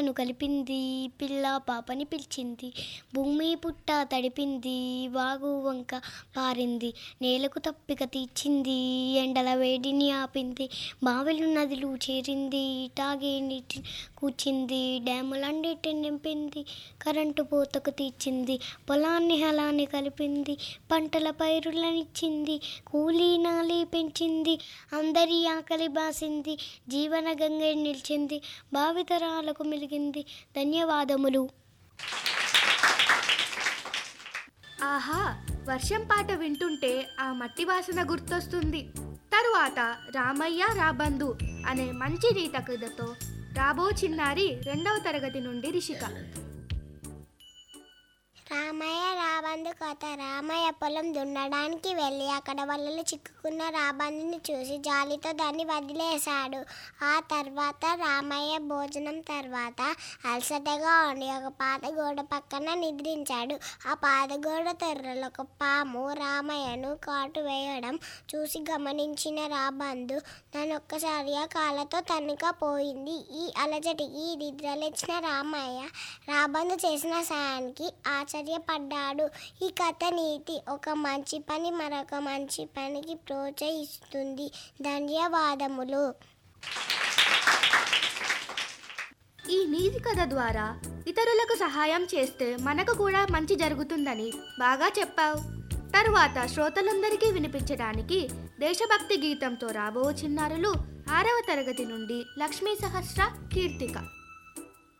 ను కలిపింది పిల్ల పాపని పిలిచింది భూమి పుట్ట తడిపింది వాగు వంక పారింది నేలకు తప్పిక తీర్చింది ఎండల వేడిని ఆపింది బావిలు నదులు చేరింది తాగే నీటి కూర్చింది డ్యాములన్నిటిని నింపింది కరెంటు పోతకు తీర్చింది పొలాన్ని హలాన్ని కలిపింది పంటల పైరులనిచ్చింది కూలీ నాలి పెంచింది అందరి ఆకలి బాసింది జీవన గంగ నిలిచింది భావితరాలకు మెలిగింది ధన్యవాదములు ఆహా వర్షం పాట వింటుంటే ఆ మట్టి వాసన గుర్తొస్తుంది తరువాత రామయ్య రాబందు అనే మంచి రీత కథతో రాబో చిన్నారి రెండవ తరగతి నుండి రిషిక రామయ్య రాబందు కథ రామయ్య పొలం దున్నడానికి వెళ్ళి అక్కడ వలలో చిక్కుకున్న రాబందుని చూసి జాలితో దాన్ని వదిలేశాడు ఆ తర్వాత రామయ్య భోజనం తర్వాత అలసటగా ఉండి ఒక పాత గోడ పక్కన నిద్రించాడు ఆ పాత గోడ తెర్రలో ఒక పాము రామయ్యను కాటు వేయడం చూసి గమనించిన రాబందు నన్ను ఒక్కసారిగా కాళ్ళతో తన్నుక పోయింది ఈ అలజటికి నిద్రలేచిన రామయ్య రాబందు చేసిన సాయానికి ఆశ్చర్యపడ్డాడు ఈ కథ నీతి ఒక మంచి పని మరొక మంచి పనికి ప్రోత్సహిస్తుంది ధన్యవాదములు ఈ నీతి కథ ద్వారా ఇతరులకు సహాయం చేస్తే మనకు కూడా మంచి జరుగుతుందని బాగా చెప్పావు తరువాత శ్రోతలందరికీ వినిపించడానికి దేశభక్తి గీతంతో రాబో చిన్నారులు ఆరవ తరగతి నుండి లక్ష్మీ సహస్ర కీర్తిక